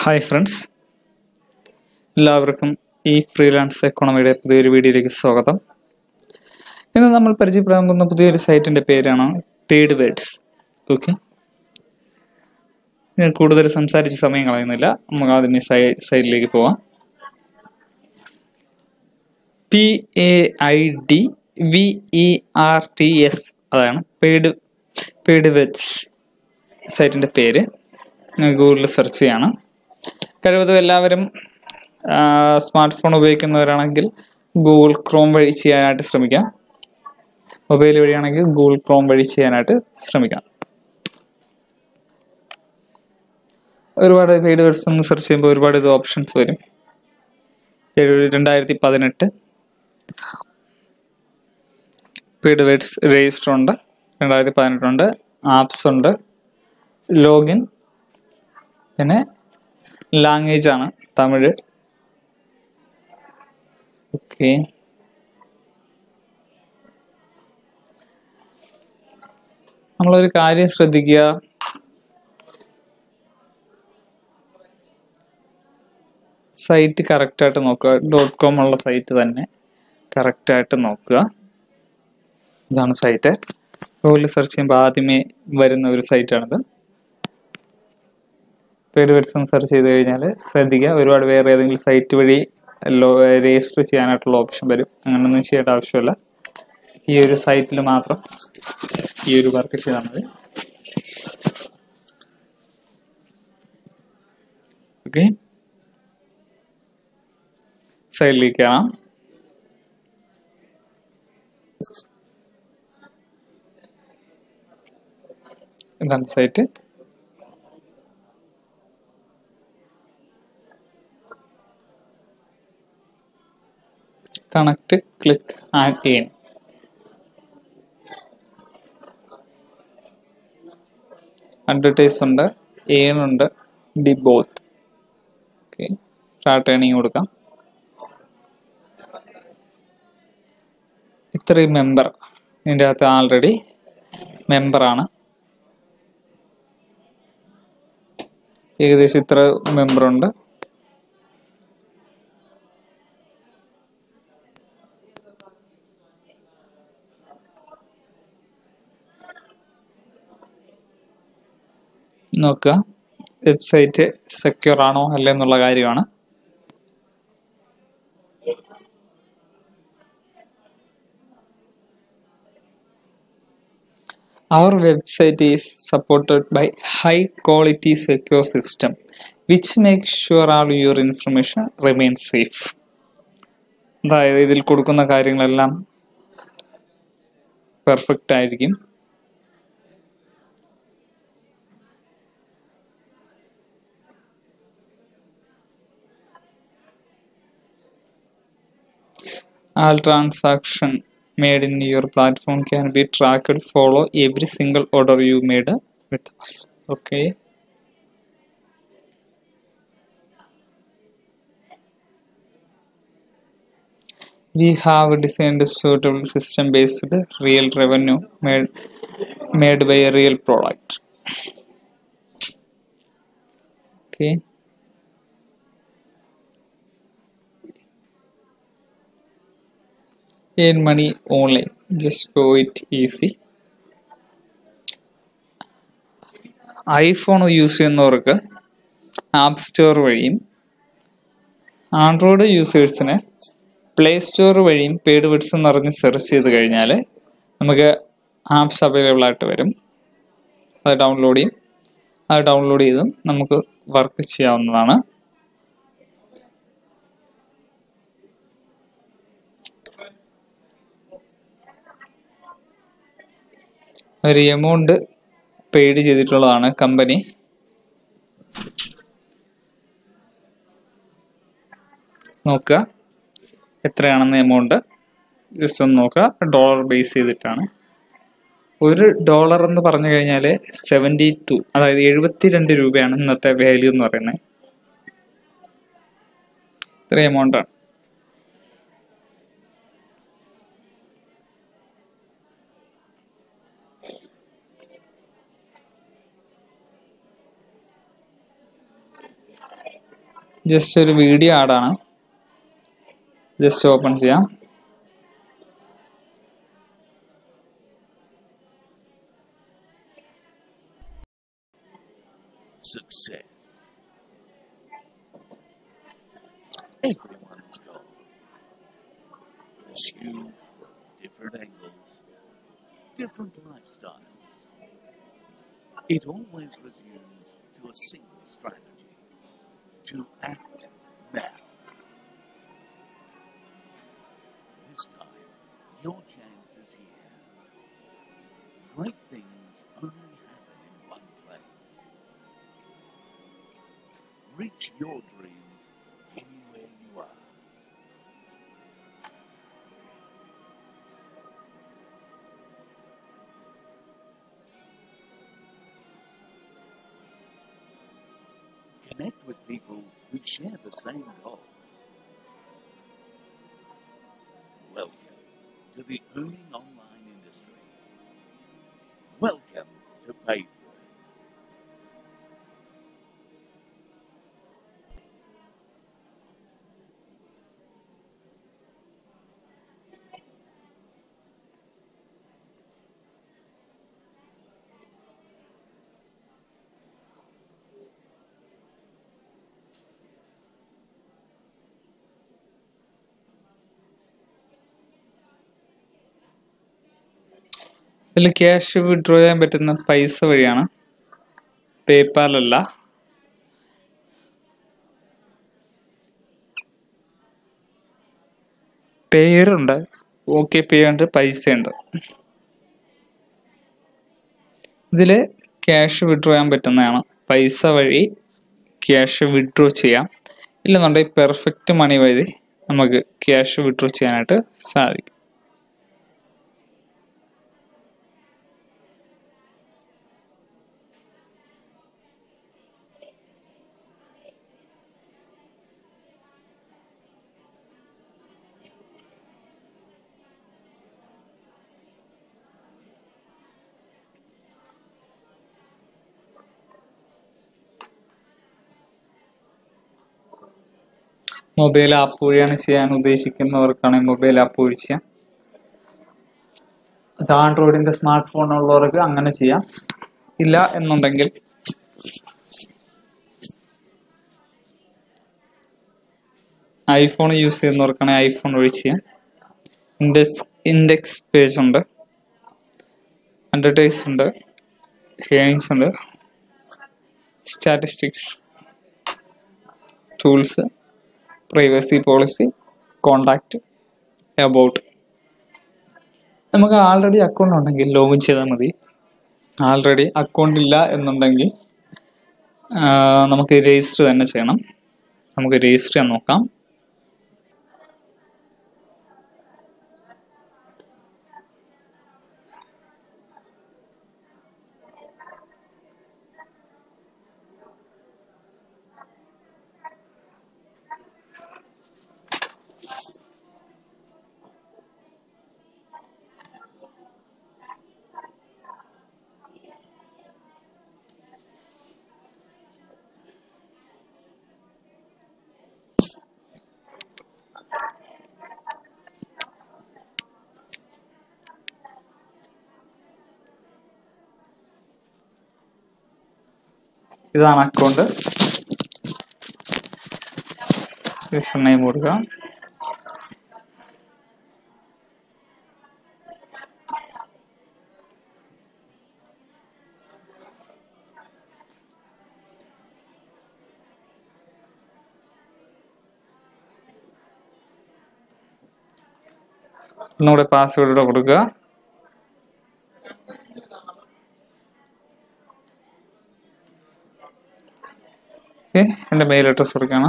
Hi friends എല്ലാവർക്കും ഈ freelance എക്കോണമിയുടെ പുതിയൊരു വീഡിയോയിലേക്ക് സ്വാഗതം ഇന്ന് നമ്മൾ പരിചയപ്പെടാൻ പോകുന്ന പുതിയൊരു സൈറ്റിന്റെ പേരാണ് പെയ്ഡ് വേർഡ്സ് ഓക്കെ ഞാൻ കൂടുതൽ സംസാരിച്ച് സമയം കളയുന്നില്ല നമുക്ക് ആദ്യം ഈ സൈ സൈറ്റിലേക്ക് പോവാം P A I D V E R T S അതാണ് പെയ്ഡ് പെയ്ഡ് വേർഡ്സ് സൈറ്റിന്റെ പേര് ഗൂഗിളിൽ സെർച്ച് ചെയ്യാണ് കഴിവതും എല്ലാവരും സ്മാർട്ട് ഫോൺ ഉപയോഗിക്കുന്നവരാണെങ്കിൽ ഗൂഗിൾ ക്രോം വഴി ചെയ്യാനായിട്ട് ശ്രമിക്കാം മൊബൈൽ വഴിയാണെങ്കിൽ ഗൂഗിൾ ക്രോം വഴി ചെയ്യാനായിട്ട് ശ്രമിക്കാം ഒരുപാട് പെയ്ഡ് വേർഡ്സ് ഒന്ന് സെർച്ച് ചെയ്യുമ്പോൾ ഒരുപാട് ഇത് ഓപ്ഷൻസ് വരും രണ്ടായിരത്തി പതിനെട്ട് പെയ്ഡ് വേർഡ്സ് രജിസ്റ്റർ ഉണ്ട് രണ്ടായിരത്തി പതിനെട്ടുണ്ട് ആപ്സ് ഉണ്ട് ലോഗിൻ പിന്നെ ലാംഗ്വേജ് ആണ് തമിഴ് ഓക്കെ നമ്മളൊരു കാര്യം ശ്രദ്ധിക്കുക സൈറ്റ് കറക്റ്റായിട്ട് നോക്കുക ഡോട്ട് കോം ഉള്ള സൈറ്റ് തന്നെ കറക്റ്റായിട്ട് നോക്കുക ഇതാണ് സൈറ്റ് ഗൂഗിളിൽ സെർച്ച് ചെയ്യുമ്പോൾ ആദ്യമേ വരുന്ന ഒരു സൈറ്റാണിത് പേര് വെഡ്സ് സെർച്ച് ചെയ്ത് കഴിഞ്ഞാൽ ശ്രദ്ധിക്കുക ഒരുപാട് വേറെ ഏതെങ്കിലും സൈറ്റ് വഴി ലോ രജിസ്റ്റർ ചെയ്യാനായിട്ടുള്ള ഓപ്ഷൻ വരും അങ്ങനെയൊന്നും ചെയ്യേണ്ട ആവശ്യമില്ല ഈ ഒരു സൈറ്റിൽ മാത്രം ഈ ഒരു വർക്ക് ചെയ്താൽ മതി ഓക്കെ സൈഡിലേക്ക് കാണാം ഇതാണ് site connect click add in advertise ഉണ്ട് ഏൺ ഉണ്ട് ഡി ബോത്ത് ഓക്കെ സ്റ്റാർട്ട് ഏണിങ് കൊടുക്കാം ഇത്രയും മെമ്പർ ഇതിൻ്റെ അകത്ത് ആൾറെഡി മെമ്പറാണ് ഏകദേശം ഇത്ര മെമ്പറുണ്ട് നോക്കുക വെബ്സൈറ്റ് സെക്യൂർ ആണോ അല്ലേ എന്നുള്ള കാര്യമാണ് Our website is supported by high quality secure system which makes sure all your information remains safe. അതായത് ഇതിൽ കൊടുക്കുന്ന കാര്യങ്ങളെല്ലാം പെർഫെക്റ്റ് ആയിരിക്കും all transaction made in your platform can be tracked follow every single order you made with us okay we have designed a suitable system based real revenue made made by a real product okay earn money online just go it easy iPhone use ചെയ്യുന്നവർക്ക് App Store വഴിയും Android യൂസേഴ്സിന് Play Store വഴിയും paid verts എന്ന് പറഞ്ഞ് search ചെയ്ത് കഴിഞ്ഞാൽ നമുക്ക് apps available ആയിട്ട് വരും അത് ഡൗൺലോഡ് ചെയ്യും അത് ഡൗൺലോഡ് ചെയ്തും നമുക്ക് വർക്ക് ചെയ്യാവുന്നതാണ് ഒരു എമൗണ്ട് പെയ്ഡ് ചെയ്തിട്ടുള്ളതാണ് കമ്പനി നോക്കുക എത്രയാണെന്ന് എമൗണ്ട് ജസ്റ്റ് ഒന്ന് നോക്കുക ഡോളർ ബേസ് ചെയ്തിട്ടാണ് ഒരു ഡോളർ എന്ന് പറഞ്ഞു കഴിഞ്ഞാൽ സെവൻറ്റി ടു അതായത് എഴുപത്തി രണ്ട് രൂപയാണ് ഇന്നത്തെ വാല്യൂ എന്ന് പറയുന്നത് ഇത്ര എമൗണ്ടാണ് ജസ്റ്റ് ഒരു വീഡിയോ ആഡാണ് ജസ്റ്റ് ഓപ്പൺ ചെയ്യാം success. Everyone's goal. Pursue from different angles, different lifestyles. It always resumes to a single strategy to act now. This time, your chance is here. Great things only happen in one place. Reach your dreams anywhere you are. Connect with people who share the same goals. Welcome to the earning online industry. Welcome to PaidWorks. ഇതിൽ cash withdraw ചെയ്യാൻ പറ്റുന്ന പൈസ വഴിയാണ് PayPal അല്ല പേരുണ്ട് okay പേ ഉണ്ട് പൈസ ഉണ്ട് ഇതിൽ ക്യാഷ് വിഡ്രോ ചെയ്യാൻ പറ്റുന്നതാണ് പൈസ വഴി ക്യാഷ് വിഡ്രോ ചെയ്യാം ഇല്ലെന്നുണ്ടെങ്കിൽ പെർഫെക്റ്റ് മണി വഴി നമുക്ക് ക്യാഷ് വിഡ്രോ ചെയ്യാനായിട്ട് സാധിക്കും മൊബൈൽ ആപ്പ് വഴിയാണ് ചെയ്യാൻ ഉദ്ദേശിക്കുന്നവർക്കാണെങ്കിൽ മൊബൈൽ ആപ്പ് വഴി ചെയ്യാം അത് ആൻഡ്രോയിഡിന്റെ സ്മാർട്ട് ഫോൺ ഉള്ളവർക്ക് അങ്ങനെ ചെയ്യാം ഇല്ല എന്നുണ്ടെങ്കിൽ ഐഫോൺ യൂസ് ചെയ്യുന്നവർക്കാണെങ്കിൽ ഐഫോൺ വഴി ചെയ്യാം ഇൻഡെക്സ് ഇൻഡെക്സ് പേജ് ഉണ്ട് അഡ്വർടൈസ് ഉണ്ട് ഹേണിങ്സ് ഉണ്ട് statistics tools privacy policy contact about നമുക്ക് ആൾറെഡി അക്കൗണ്ട് ഉണ്ടെങ്കിൽ ലോഗിൻ ചെയ്താൽ മതി ആൾറെഡി അക്കൗണ്ട് ഇല്ല എന്നുണ്ടെങ്കിൽ ആ, നമുക്ക് രജിസ്റ്റർ തന്നെ ചെയ്യണം നമുക്ക് രജിസ്റ്റർ ചെയ്യാൻ നോക്കാം ഇതാണ് അക്കൗണ്ട് യൂസർ നെയിം കൊടുക്കുക ഒന്നുകൂടെ പാസ്വേഡ് കൊടുക്കുക ഓക്കെ എൻ്റെ മെയിൽ അഡ്രസ് കൊടുക്കുകയാണ്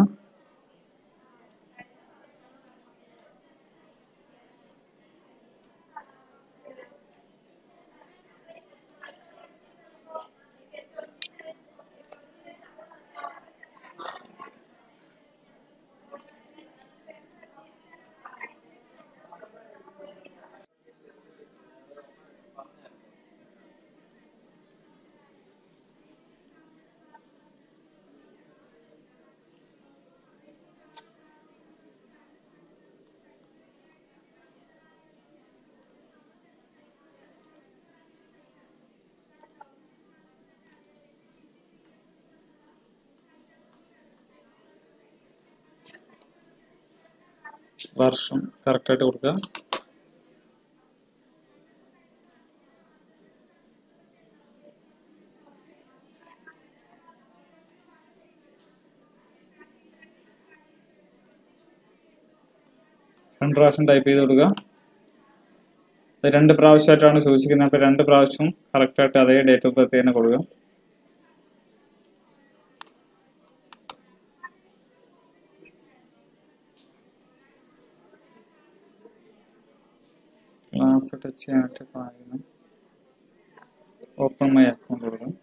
വർഷം കറക്റ്റായിട്ട് കൊടുക്കുക രണ്ട് പ്രാവശ്യം ടൈപ്പ് ചെയ്ത് കൊടുക്കുക അത് രണ്ട് പ്രാവശ്യമായിട്ടാണ് ചോദിച്ചിരിക്കുന്നത് അപ്പോൾ രണ്ട് പ്രാവശ്യവും കറക്റ്റായിട്ട് അതേ ഡേറ്റ് ഓഫ് ബർത്ത് തന്നെ കൊടുക്കുക ക്ലാസ് ടച്ച് ചെയ്യാനായിട്ട് പറയുന്നു ഓപ്പൺ മൈ അക്കൗണ്ട് കൊടുക്കും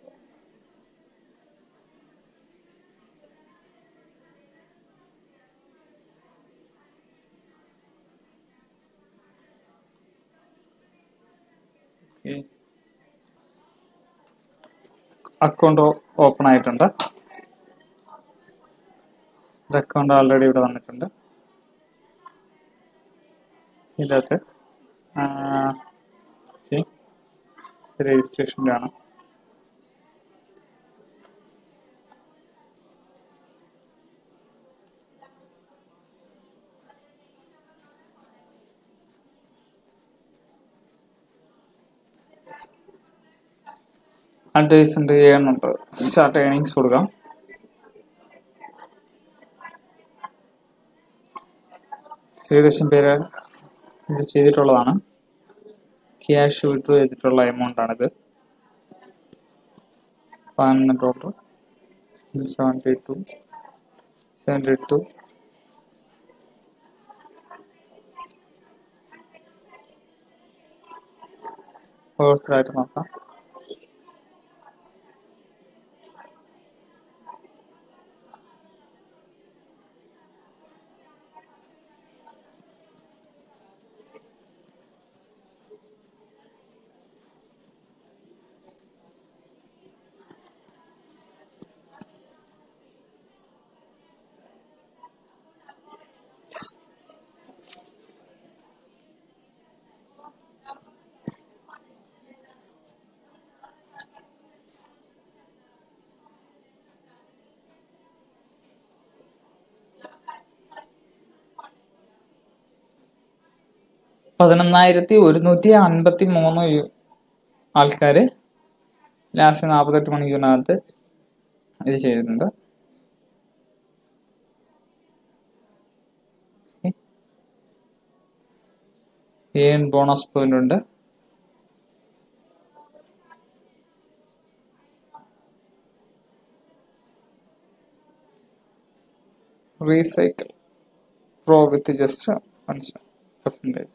അക്കൗണ്ട് ഓപ്പൺ ആയിട്ടുണ്ട് അക്കൗണ്ട് ആൾറെഡി ഇവിടെ വന്നിട്ടുണ്ട് ഇതിനകത്ത് രജിസ്ട്രേഷൻ്റെ ആണ് അഡ്വൈസ് ഉണ്ട് ചെയ്യുന്നുണ്ട് സ്റ്റാർട്ട് ഏണിങ്സ് കൊടുക്കാം ഏകദേശം പേര് ഇത് ചെയ്തിട്ടുള്ളതാണ് ക്യാഷ് വിഡ്രോ ചെയ്തിട്ടുള്ള എമൗണ്ട് ആണിത് പതിനൊന്ന് dollar seventy two seventy two ഓരോരുത്തരായിട്ട് നോക്കാം പതിനൊന്നായിരത്തി ഒരുന്നൂറ്റി അൻപത്തി മൂന്ന് ആൾക്കാര് ലാസ്റ്റ് നാൽപ്പത്തെട്ട് മണിക്കൂറിനകത്ത് ഇത് ചെയ്തിട്ടുണ്ട് ഏൺ ബോണസ് പോയിന്റ് ഉണ്ട് recycle pro with just percentage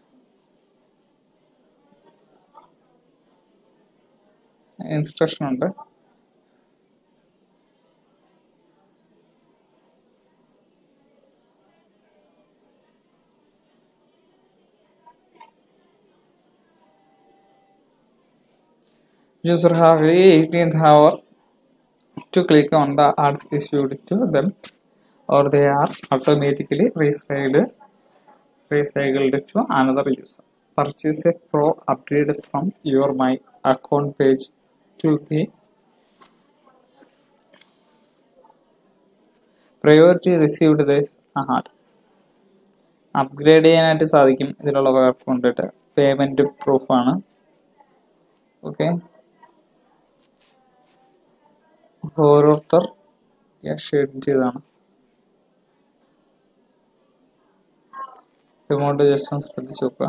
instruction ഉണ്ട് User have a 18th hour to click on the ads issued to them or they are automatically recycled recycled to another user. Purchase a pro upgrade from your my account page to the priority received this ആഹാട് upgrade ചെയ്യാനായിട്ട് സാധിക്കും ഇതിലുള്ള work കൊണ്ടിട്ട് payment പ്രൂഫാണ് okay ഓരോരുത്തർ ഷെയ്ഡ് ചെയ്താണ് amount just ഒന്ന് ശ്രദ്ധിച്ച് നോക്കുക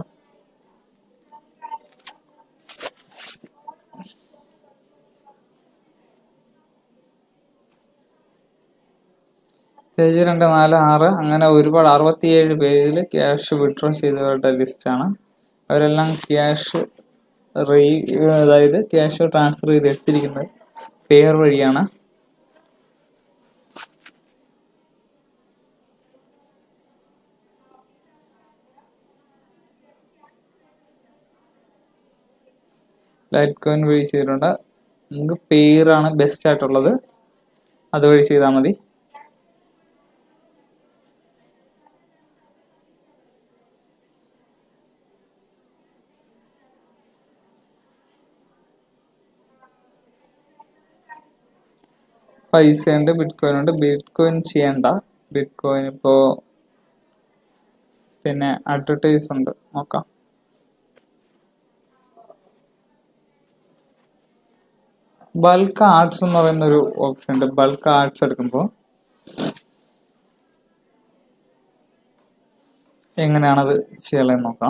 പേജ് രണ്ട് നാല് ആറ് അങ്ങനെ ഒരുപാട് അറുപത്തിയേഴ് പേജിൽ ക്യാഷ് വിഡ്രോ ചെയ്തവരുടെ ലിസ്റ്റാണ് അവരെല്ലാം ക്യാഷ് റീ അതായത് ക്യാഷ് ട്രാൻസ്ഫർ ചെയ്ത് എടുത്തിരിക്കുന്നത് പെയർ വഴിയാണ് ലൈറ്റ് കോയിൻ വഴി ചെയ്തിട്ടുണ്ട് നമുക്ക് പെയറാണ് ബെസ്റ്റ് ആയിട്ടുള്ളത് അതുവഴി ചെയ്താൽ മതി പൈസ ഉണ്ട് ബിറ്റ് കോയിൻ ഉണ്ട് ബിറ്റ് കോയിൻ ചെയ്യണ്ട ബിറ്റ് കോയിൻ ഇപ്പോൾ പിന്നെ അഡ്വർടൈസ് ഉണ്ട് നോക്കാം ബൾക്ക് ആർട്സ് എന്ന് പറയുന്ന ഒരു ഓപ്ഷൻ ഉണ്ട് ബൾക്ക് ആർട്സ് എടുക്കുമ്പോൾ എങ്ങനെയാണത് ചെയ്യാമെന്ന് നോക്കാം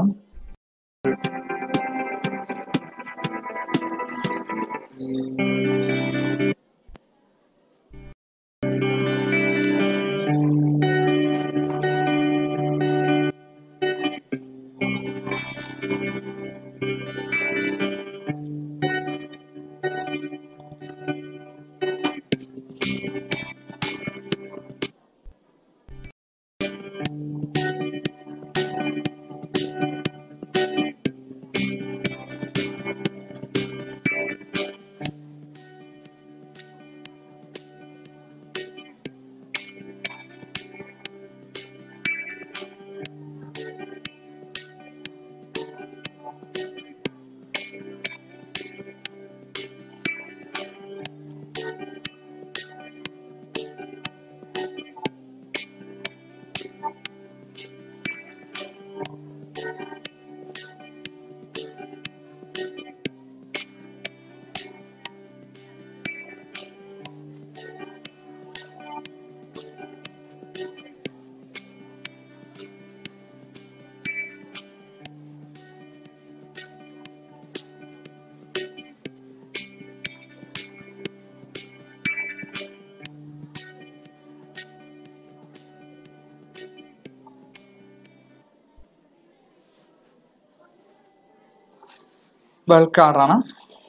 ബൾക്ക് ആർഡറാണ്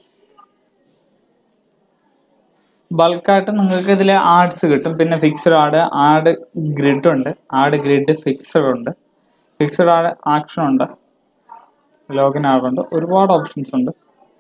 ബൾക്കായിട്ട് നിങ്ങൾക്ക് ഇതിൽ ആഡ്സ് കിട്ടും പിന്നെ ഫിക്സഡ് ആഡ് ആഡ് ഗ്രിഡ് ഉണ്ട് ആഡ് ഗ്രിഡ് ഫിക്സഡ് ഉണ്ട് ഫിക്സഡ് ആഡ് ആക്ഷൻ ഉണ്ട് ലോഗിൻ ആഡ് ഉണ്ട് ഒരുപാട് ഓപ്ഷൻസ് ഉണ്ട്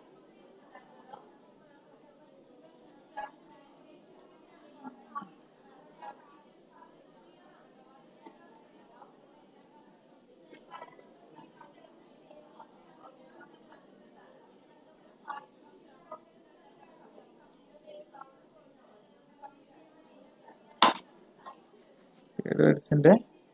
വേർഡ്സിന്റെ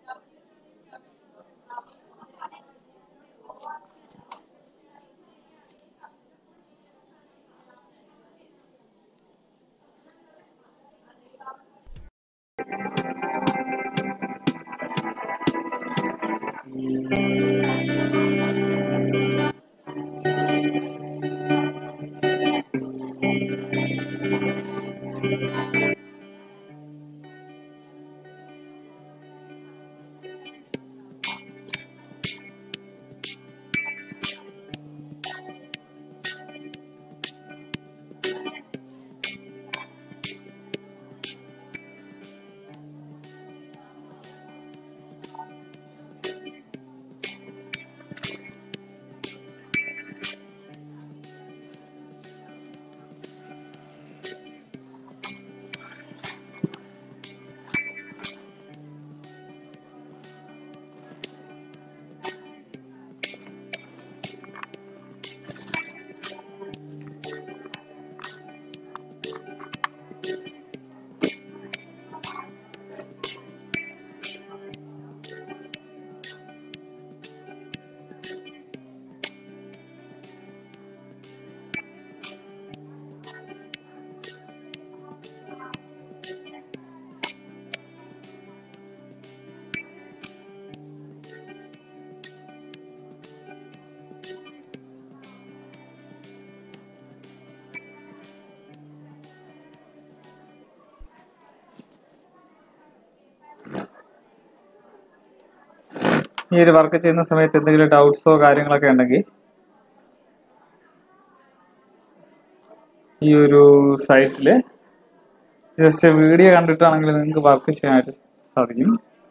ഈ ഒരു വർക്ക് ചെയ്യുന്ന സമയത്ത് എന്തെങ്കിലും ഡൗട്ട്സോ കാര്യങ്ങളൊക്കെ ഉണ്ടെങ്കിൽ ഈ ഒരു സൈറ്റില് ജസ്റ്റ് വീഡിയോ കണ്ടിട്ടാണെങ്കിൽ നിങ്ങൾക്ക് വർക്ക് ചെയ്യാനായിട്ട് സാധിക്കും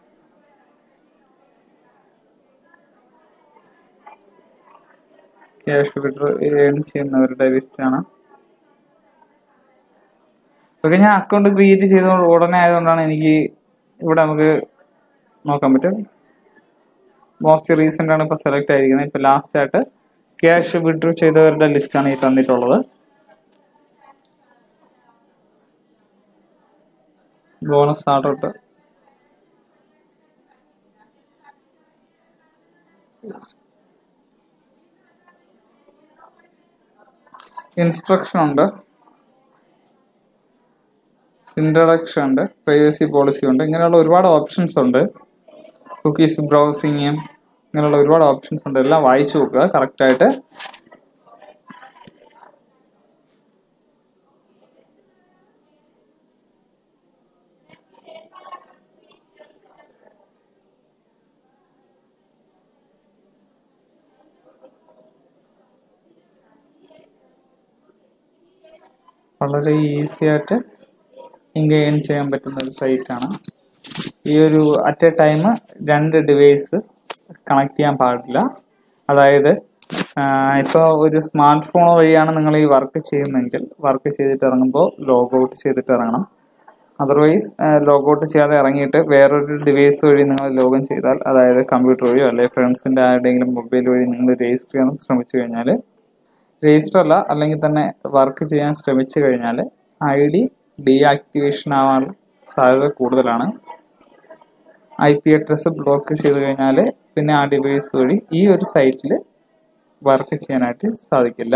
ക്യാഷ് വിഡ്രോ ഏൺ ചെയ്യുന്നവരുടെ ലിസ്റ്റ് ആണ് ഓക്കെ ഞാൻ അക്കൗണ്ട് ക്രിയേറ്റ് ചെയ്ത ഉടനെ ആയതുകൊണ്ടാണ് എനിക്ക് ഇവിടെ നമുക്ക് നോക്കാൻ പറ്റും മോസ്റ്റ് റീസെന്റ് ആണ് ഇപ്പൊ സെലക്ട് ആയിരിക്കുന്നത് ഇപ്പൊ ലാസ്റ്റ് ആയിട്ട് ക്യാഷ് വിഡ്രോ ചെയ്തവരുടെ ലിസ്റ്റ് ആണ് ഈ തന്നിട്ടുള്ളത് ബോണസ് ആർഡർ ഇൻസ്ട്രക്ഷൻ ഉണ്ട് ഇൻട്രഡക്ഷൻ ഉണ്ട് പ്രൈവസി പോളിസി ഉണ്ട് ഇങ്ങനെയുള്ള ഒരുപാട് ഓപ്ഷൻസ് ഉണ്ട് കുക്കീസ് ബ്രൗസിങ് ഇങ്ങനെയുള്ള ഒരുപാട് ഓപ്ഷൻസ് ഉണ്ട് എല്ലാം വായിച്ചു നോക്കുക കറക്റ്റായിട്ട് വളരെ ഈസി ആയിട്ട് എൻഗെയിൻ ചെയ്യാൻ പറ്റുന്ന ഒരു സൈറ്റാണ് ഈ ഒരു അറ്റ് എ ടൈം രണ്ട് ഡിവൈസ് കണക്ട് ചെയ്യാൻ പാടില്ല അതായത് ഇപ്പോൾ ഒരു സ്മാർട്ട് ഫോൺ വഴിയാണ് നിങ്ങൾ ഈ വർക്ക് ചെയ്യുന്നതെങ്കിൽ വർക്ക് ചെയ്തിട്ട് ഇറങ്ങുമ്പോൾ ലോഗ് ഔട്ട് ചെയ്തിട്ട് ഇറങ്ങണം അതർവൈസ് ലോഗ് ഔട്ട് ചെയ്യാതെ ഇറങ്ങിയിട്ട് വേറൊരു ഡിവൈസ് വഴി നിങ്ങൾ ലോഗിൻ ചെയ്താൽ അതായത് കമ്പ്യൂട്ടർ വഴിയോ അല്ലെങ്കിൽ ഫ്രണ്ട്സിൻ്റെ ആരുടെയെങ്കിലും മൊബൈൽ വഴി നിങ്ങൾ രജിസ്റ്റർ ചെയ്യാൻ ശ്രമിച്ചു കഴിഞ്ഞാൽ രജിസ്റ്റർ അല്ല അല്ലെങ്കിൽ തന്നെ വർക്ക് ചെയ്യാൻ ശ്രമിച്ചു കഴിഞ്ഞാൽ ഐ ഡി ഡീആക്ടിവേഷൻ ആവാൻ സാധ്യത കൂടുതലാണ് ഐ പി അഡ്രസ്സ് ബ്ലോക്ക് ചെയ്ത് കഴിഞ്ഞാൽ പിന്നെ ആ ഡിവൈസ് വഴി ഈ ഒരു സൈറ്റിൽ വർക്ക് ചെയ്യാനായിട്ട് സാധിക്കില്ല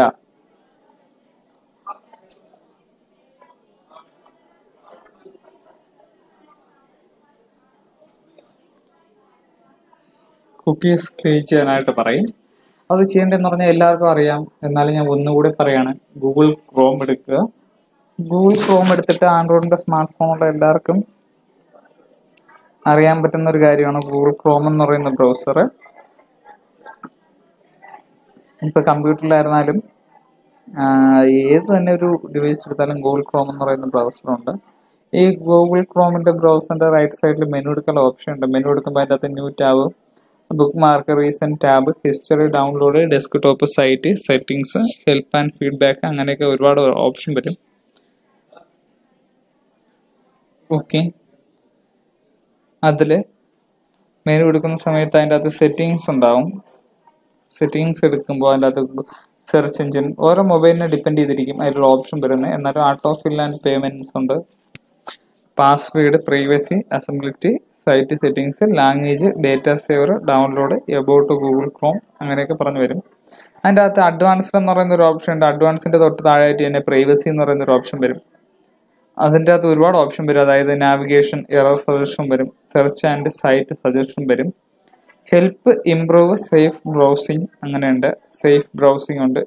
കുക്കീസ് ക്രിയേറ്റ് ചെയ്യാനായിട്ട് പറയും അത് ചെയ്യേണ്ടതെന്ന് പറഞ്ഞാൽ എല്ലാവർക്കും അറിയാം എന്നാലും ഞാൻ ഒന്നുകൂടി പറയാണ് ഗൂഗിൾ ക്രോം എടുക്കുക ഗൂഗിൾ ക്രോം എടുത്തിട്ട് ആൻഡ്രോയിഡിന്റെ സ്മാർട്ട് ഫോണുള്ള എല്ലാവർക്കും അറിയാൻ പറ്റുന്ന ഒരു കാര്യമാണ് ഗൂഗിൾ ക്രോം എന്ന് പറയുന്ന ബ്രൗസർ ഇപ്പൊ കമ്പ്യൂട്ടറിലായിരുന്നാലും ഏത് തന്നെ ഒരു ഡിവൈസ് എടുത്താലും ഗൂഗിൾ ക്രോം എന്ന് പറയുന്ന ബ്രൗസർ ഉണ്ട് ഈ ഗൂഗിൾ ക്രോമിന്റെ ബ്രൗസറിന്റെ റൈറ്റ് സൈഡിൽ മെനു എടുക്കാനുള്ള ഓപ്ഷൻ ഉണ്ട് മെനു എടുക്കുമ്പോൾ അതിൻ്റെ അകത്ത് new tab bookmark recent tab history download desktop site settings help and feedback അങ്ങനെയൊക്കെ ഒരുപാട് ഓപ്ഷൻ വരും ഓക്കെ അതിൽ മെനു എടുക്കുന്ന സമയത്ത് അതിൻ്റെ അകത്ത് സെറ്റിങ്സ് ഉണ്ടാവും സെറ്റിങ്സ് എടുക്കുമ്പോൾ അതിൻ്റെ അകത്ത് സെർച്ച് എഞ്ചിൻ ഓരോ മൊബൈലിനെ ഡിപ്പെൻഡ് ചെയ്തിരിക്കും അതിലുള്ള ഓപ്ഷൻ വരുന്നത് എന്നാലും autofill and payments ഉണ്ട് password privacy accessibility site settings language data saver download about Google Chrome അങ്ങനെയൊക്കെ പറഞ്ഞു വരും അതിൻ്റെ അകത്ത് അഡ്വാൻസ്ഡ് എന്ന് പറയുന്ന ഒരു ഓപ്ഷൻ ഉണ്ട് അഡ്വാൻസിൻ്റെ തൊട്ട് താഴെയായിട്ട് തന്നെ പ്രൈവസി എന്ന് പറയുന്ന ഒരു ഓപ്ഷൻ വരും അതിൻ്റെ അകത്ത് ഒരുപാട് ഓപ്ഷൻ വരും അതായത് നാവിഗേഷൻ എറർ സജഷൻ വരും സെർച്ച് ആൻഡ് സൈറ്റ് സജഷൻ വരും ഹെൽപ്പ് ഇംപ്രൂവ് സേഫ് ബ്രൗസിംഗ് അങ്ങനെയുണ്ട് സേഫ് ബ്രൗസിംഗ് ഉണ്ട്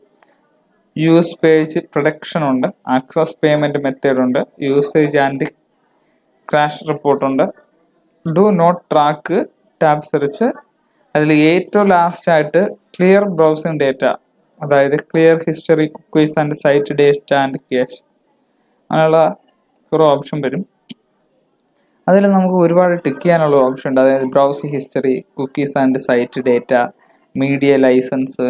യൂസ് പേജ് പ്രൊഡക്ഷൻ ഉണ്ട് ആക്സസ് പേയ്മെന്റ് മെത്തേഡ് ഉണ്ട് യൂസേജ് ആൻഡ് ക്രാഷ് റിപ്പോർട്ട് ഉണ്ട് do not track tab search അതിൽ ഏറ്റവും ലാസ്റ്റ് ആയിട്ട് ക്ലിയർ ബ്രൗസിംഗ് ഡേറ്റ അതായത് clear history cookies and site data and cache അങ്ങനെയുള്ള കുറേ ഓപ്ഷൻ വരും അതിൽ നമുക്ക് ഒരുപാട് ടിക്ക് ചെയ്യാനുള്ള ഓപ്ഷൻ ഉണ്ട് അതായത് browse history cookies and site data media licence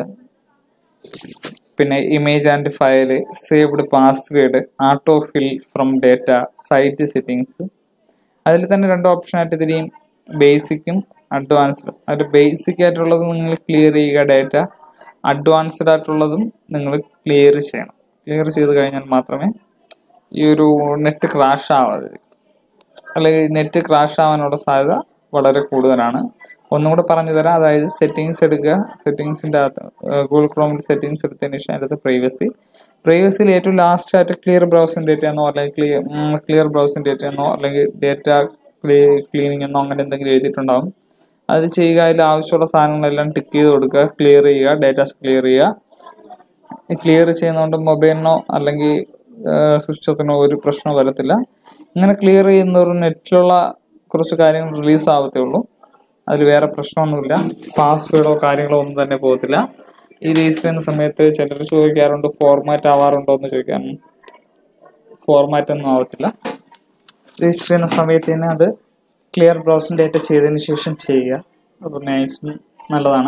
പിന്നെ image and file saved password autofill from data site settings അതിൽ തന്നെ രണ്ട് ഓപ്ഷൻ ആയിട്ട് തിരിയും ബേസിക്കും അഡ്വാൻസ്ഡും അതിൽ ബേസിക് ആയിട്ടുള്ളത് നിങ്ങൾ ക്ലിയർ ചെയ്യുക ഡേറ്റ അഡ്വാൻസ്ഡ് ആയിട്ടുള്ളതും നിങ്ങൾ ക്ലിയർ ചെയ്യണം ക്ലിയർ ചെയ്ത് കഴിഞ്ഞാൽ മാത്രമേ ഈ ഒരു നെറ്റ് ക്രാഷ് ആവാതെ അല്ലെങ്കിൽ നെറ്റ് ക്രാഷ് ആവാനുള്ള സാധ്യത വളരെ കൂടുതലാണ് ഒന്നും കൂടെ പറഞ്ഞു തരാം അതായത് സെറ്റിങ്സ് എടുക്കുക സെറ്റിങ്സിൻ്റെ അകത്ത് ഗൂഗിൾ ക്രോമിൽ സെറ്റിങ്സ് എടുത്തതിന് ശേഷം അതിനകത്ത് പ്രൈവസി പ്രൈവസിയിൽ ഏറ്റവും ലാസ്റ്റ് ആയിട്ട് ക്ലിയർ ബ്രൗസിംഗ് ഡേറ്റ എന്നോ അല്ലെങ്കിൽ ക്ലിയർ ക്ലിയർ ബ്രൗസിംഗ് ഡേറ്റ എന്നോ അല്ലെങ്കിൽ ഡേറ്റ ക്ലീനിങ് എന്നോ അങ്ങനെ എന്തെങ്കിലും എഴുതിയിട്ടുണ്ടാവും അത് ചെയ്യുക അതിൽ ആവശ്യമുള്ള സാധനങ്ങളെല്ലാം ടിക്ക് ചെയ്ത് കൊടുക്കുക ക്ലിയർ ചെയ്യുക ഡേറ്റാസ് ക്ലിയർ ചെയ്യുക ക്ലിയർ ചെയ്യുന്നതുകൊണ്ട് മൊബൈലിനോ അല്ലെങ്കിൽ സിസ്റ്റത്തിനോ ഒരു പ്രശ്നവും വരത്തില്ല ഇങ്ങനെ ക്ലിയർ ചെയ്യുന്ന ഒരു നെറ്റിലുള്ള കുറച്ച് കാര്യങ്ങൾ റിലീസ് ആവത്തേ ഉള്ളൂ അതിൽ വേറെ പ്രശ്നമൊന്നുമില്ല പാസ്വേഡോ കാര്യങ്ങളോ ഒന്നും തന്നെ പോകത്തില്ല ഈ രജിസ്റ്റർ ചെയ്യുന്ന സമയത്ത് ചിലർ ചോദിക്കാറുണ്ട് ഫോർമാറ്റ് ആവാറുണ്ടോ എന്ന് ചോദിക്കാൻ ഫോർമാറ്റ് ഒന്നും ആവത്തില്ല രജിസ്റ്റർ ചെയ്യുന്ന സമയത്ത് തന്നെ അത് ക്ലിയർ ബ്രൗസിംഗ് ഡേറ്റ ചെയ്തതിന് ശേഷം ചെയ്യുക അപ്പോൾ നൈസ് നല്ലതാണ്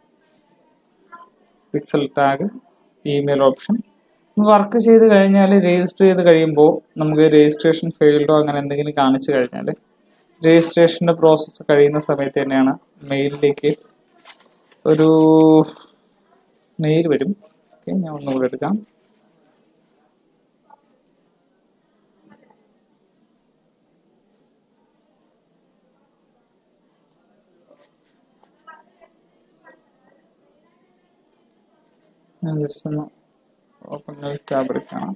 pixel tag email option work ചെയ്ത് കഴിഞ്ഞാൽ രജിസ്റ്റർ ചെയ്ത് കഴിയുമ്പോൾ നമുക്ക് രജിസ്ട്രേഷൻ ഫെയിൽഡോ അങ്ങനെ എന്തെങ്കിലും കാണിച്ചു കഴിഞ്ഞാൽ രജിസ്ട്രേഷൻ്റെ പ്രോസസ്സ് കഴിയുന്ന സമയത്ത് തന്നെയാണ് മെയിലിലേക്ക് ഒരു മെയിൽ വരും ഓക്കെ ഞാൻ ഒന്നുകൂടെ എടുക്കാം ഞാൻ ജസ്റ്റ് ഒന്ന് ഓപ്പൺ ടാബ് എടുക്കണം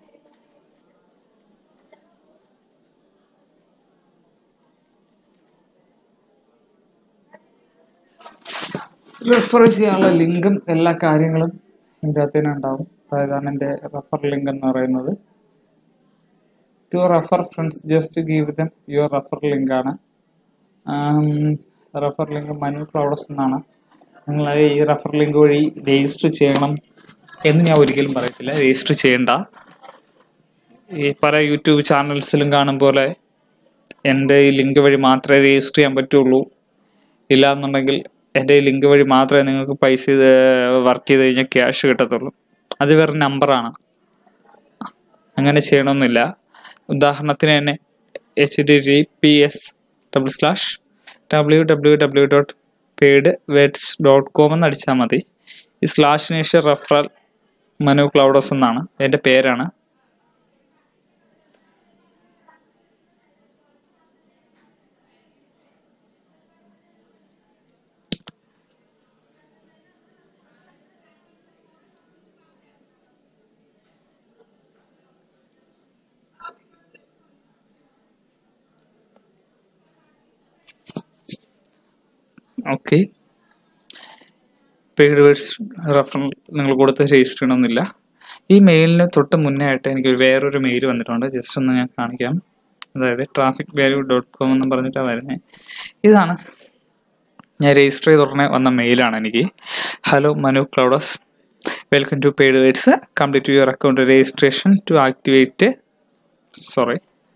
റെഫർ ചെയ്യാനുള്ള ലിങ്കും എല്ലാ കാര്യങ്ങളും ഇതിൻ്റെ അകത്ത് തന്നെ ഉണ്ടാവും അതാണ് എൻ്റെ റെഫർ ലിങ്ക് എന്ന് പറയുന്നത് to refer friends just give them your refer link ആണ് റെഫർ ലിങ്ക് മനു ക്ലൗഡസ് എന്നാണ് നിങ്ങൾ ഈ റെഫർ ലിങ്ക് വഴി രജിസ്റ്റർ ചെയ്യണം എന്ന് ഞാൻ ഒരിക്കലും പറയത്തില്ല രജിസ്റ്റർ ചെയ്യണ്ട ഈ പല യൂട്യൂബ് ചാനൽസിലും കാണും പോലെ എൻ്റെ ഈ ലിങ്ക് വഴി മാത്രമേ രജിസ്റ്റർ ചെയ്യാൻ പറ്റുള്ളൂ ഇല്ല എന്നുണ്ടെങ്കിൽ എൻ്റെ ഈ ലിങ്ക് വഴി മാത്രമേ നിങ്ങൾക്ക് പൈസ വർക്ക് ചെയ്ത് കഴിഞ്ഞാൽ ക്യാഷ് കിട്ടത്തുള്ളൂ അത് വേറെ നമ്പറാണ് അങ്ങനെ ചെയ്യണമെന്നില്ല ഉദാഹരണത്തിന് തന്നെ H T T P S double slash W W W dot paid verts dot com എന്ന് അടിച്ചാൽ മതി ഈ സ്ലാഷിന് ശേഷം റെഫറൽ മനു ക്ലൗഡോസ് എന്നാണ് എൻ്റെ പേരാണ് ഓക്കെ പെയ്ഡ് വേർഡ്സ് റെഫറൽ നിങ്ങൾ കൊടുത്ത് രജിസ്റ്റർ ചെയ്യണമെന്നില്ല ഈ മെയിലിന് തൊട്ട് മുന്നേ ആയിട്ട് എനിക്ക് വേറൊരു മെയിൽ വന്നിട്ടുണ്ട് ജസ്റ്റ് ഒന്ന് ഞാൻ കാണിക്കാം അതായത് ട്രാഫിക് വാല്യൂ ഡോട്ട് കോം എന്ന് പറഞ്ഞിട്ടാണ് വരുന്നത് ഇതാണ് ഞാൻ രജിസ്റ്റർ ചെയ്ത ഉടനെ വന്ന മെയിലാണ് എനിക്ക് ഹലോ മനു ക്ലൗഡസ് welcome to paid verts complete your account registration to activate sorry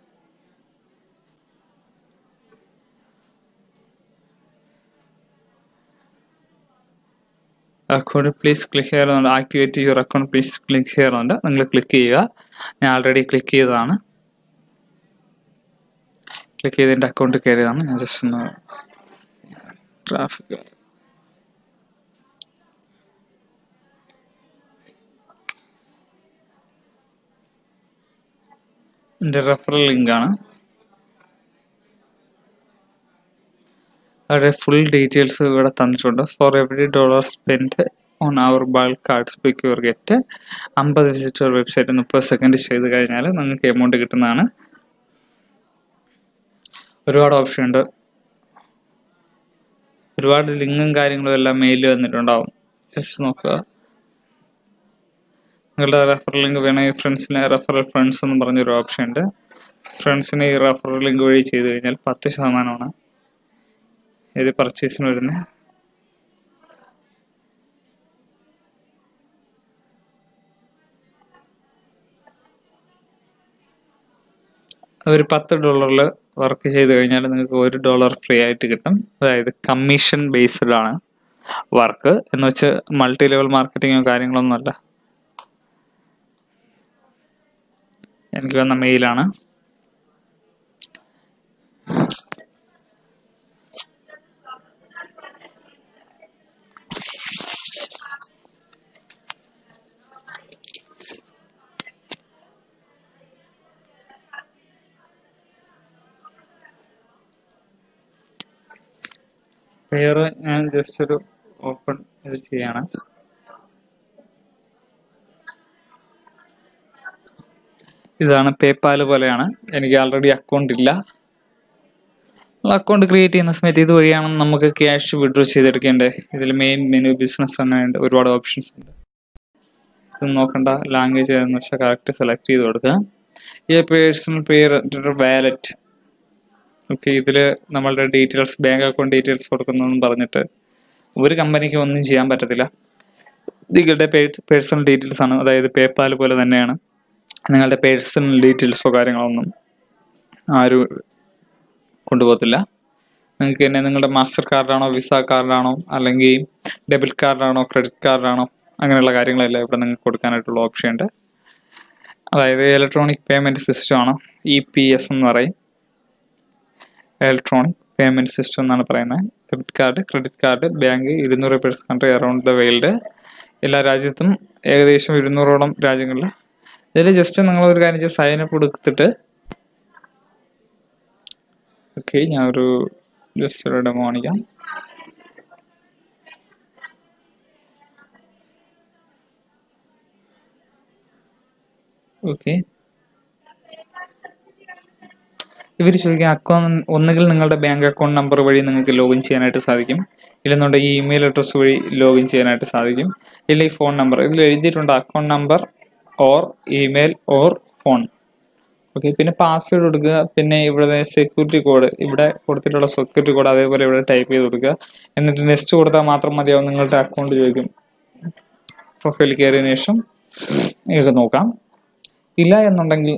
account please click ചെയ്യാറുണ്ട് activate your account please click ചെയ്യാറുണ്ട് നിങ്ങൾ ക്ലിക്ക് ചെയ്യുക ഞാൻ ആൾറെഡി ക്ലിക്ക് ചെയ്തതാണ് ക്ലിക്ക് ചെയ്ത് എൻ്റെ അക്കൗണ്ട് കയറിയതാണ് ഞാൻ ജസ്റ്റ് ഒന്ന് ട്രാഫിക് എൻ്റെ റെഫറൽ ലിങ്കാണ് അവിടെ ഫുൾ ഡീറ്റെയിൽസ് ഇവിടെ തന്നിട്ടുണ്ട് for every dollar spend on our bulk card speak your get അമ്പത് വിസിറ്റർ വെബ്സൈറ്റ് മുപ്പത് സെക്കൻഡ് ചെയ്ത് കഴിഞ്ഞാൽ നിങ്ങൾക്ക് എമൗണ്ട് കിട്ടുന്നതാണ് ഒരുപാട് ഓപ്ഷൻ ഉണ്ട് ഒരുപാട് ലിങ്കും കാര്യങ്ങളും എല്ലാം മെയിലിൽ വന്നിട്ടുണ്ടാവും ജസ്റ്റ് നോക്കുക നിങ്ങളുടെ റെഫറൽ ലിങ്ക് വേണമെങ്കിൽ ഫ്രണ്ട്സിന് റെഫറൽ ഫ്രണ്ട്സ് എന്ന് പറഞ്ഞൊരു ഓപ്ഷൻ ഉണ്ട് ഫ്രണ്ട്സിന് ഈ റെഫറൽ ലിങ്ക് വഴി ചെയ്ത് കഴിഞ്ഞാൽ പത്ത് ശതമാനമാണ് ഏത് പർച്ചേസിന് വരുന്നത് ഒരു പത്ത് ഡോളറിൽ വർക്ക് ചെയ്ത് കഴിഞ്ഞാൽ നിങ്ങൾക്ക് ഒരു ഡോളർ ഫ്രീ ആയിട്ട് കിട്ടും അതായത് കമ്മീഷൻ ബേസ്ഡ് ആണ് വർക്ക് എന്ന് വെച്ച് മൾട്ടി ലെവൽ മാർക്കറ്റിങ്ങോ കാര്യങ്ങളൊന്നും അല്ല എനിക്ക് വന്ന മെയിലാണ് വേറെ ഞാൻ ജസ്റ്റ് ഒരു ഓപ്പൺ ഇത് ചെയ്യാണ് ഇതാണ് പേപ്പാൽ പോലെയാണ് എനിക്ക് ആൾറെഡി അക്കൗണ്ട് ഇല്ല അക്കൗണ്ട് ക്രിയേറ്റ് ചെയ്യുന്ന സമയത്ത് ഇത് വഴിയാണ് നമുക്ക് ക്യാഷ് വിഡ്രോ ചെയ്തെടുക്കേണ്ടത് ഇതിൽ മെയിൻ മെനു ബിസിനസ് അങ്ങനെയുണ്ട് ഒരുപാട് ഓപ്ഷൻസ് ഉണ്ട് ഇത് നോക്കണ്ട ലാംഗ്വേജ് ഏതെന്ന് വെച്ചാൽ കറക്റ്റ് സെലക്ട് ചെയ്ത് കൊടുക്കുക ഈ പേഴ്സണൽ പേര് വാലറ്റ് ഓക്കെ ഇതിൽ നമ്മളുടെ ഡീറ്റെയിൽസ് ബാങ്ക് അക്കൗണ്ട് ഡീറ്റെയിൽസ് കൊടുക്കുന്നു പറഞ്ഞിട്ട് ഒരു കമ്പനിക്ക് ഒന്നും ചെയ്യാൻ പറ്റത്തില്ല നിങ്ങളുടെ പേഴ്സണൽ ഡീറ്റെയിൽസ് ആണ് അതായത് പേപ്പാൽ പോലെ തന്നെയാണ് നിങ്ങളുടെ പേഴ്സണൽ ഡീറ്റെയിൽസോ കാര്യങ്ങളൊന്നും ആരും കൊണ്ടുപോകത്തില്ല നിങ്ങൾക്ക് തന്നെ നിങ്ങളുടെ മാസ്റ്റർ കാർഡാണോ വിസ കാർഡാണോ അല്ലെങ്കിൽ ഡെബിറ്റ് കാർഡാണോ ക്രെഡിറ്റ് കാർഡാണോ അങ്ങനെയുള്ള കാര്യങ്ങളെല്ലാം ഇവിടെ നിങ്ങൾക്ക് കൊടുക്കാനായിട്ടുള്ള ഓപ്ഷൻ ഉണ്ട് അതായത് ഇലക്ട്രോണിക് പേയ്മെൻറ്റ് സിസ്റ്റം ആണ് ഇ പി എസ് എന്ന് പറയും ഇലക്ട്രോണിക് പേയ്മെൻറ്റ് സിസ്റ്റം എന്നാണ് പറയുന്നത് debit card credit card bank ഇരുന്നൂറ് പേഴ്സ് കൺട്രി അറൗണ്ട് ദ വേൾഡ് എല്ലാ രാജ്യത്തും ഏകദേശം ഇരുന്നൂറോളം രാജ്യങ്ങളിൽ ഇതിൽ ജസ്റ്റ് നിങ്ങളൊരു കാര്യം ചെയ്ത് സൈൻ അപ്പ് കൊടുത്തിട്ട് ഓക്കെ ഞാൻ ഒരു ജസ്റ്റ് ഒരു ഡെമോ കാണിക്കാം ഓക്കെ ഇവർ ചോദിക്കുക അക്കൗണ്ട് ഒന്നുകിൽ നിങ്ങളുടെ ബാങ്ക് അക്കൗണ്ട് നമ്പർ വഴി നിങ്ങൾക്ക് ലോഗിൻ ചെയ്യാനായിട്ട് സാധിക്കും ഇല്ലെന്നുണ്ടെങ്കിൽ ഇമെയിൽ അഡ്രസ്സ് വഴി ലോഗിൻ ചെയ്യാനായിട്ട് സാധിക്കും ഇല്ല ഈ ഫോൺ നമ്പർ ഇതിൽ എഴുതിയിട്ടുണ്ട് account number or email or phone okay പിന്നെ പാസ്വേഡ് കൊടുക്കുക പിന്നെ ഇവിടെ സെക്യൂരിറ്റി കോഡ് ഇവിടെ കൊടുത്തിട്ടുള്ള സെക്യൂരിറ്റി കോഡ് അതേപോലെ ഇവിടെ ടൈപ്പ് ചെയ്ത് കൊടുക്കുക എന്നിട്ട് നെക്സ്റ്റ് കൊടുത്താൽ മാത്രം മതിയാവും നിങ്ങളുടെ അക്കൗണ്ട് ചോദിക്കും പ്രൊഫൈൽ കയറിയതിനു ശേഷം നിങ്ങൾക്ക് നോക്കാം ഇല്ല എന്നുണ്ടെങ്കിൽ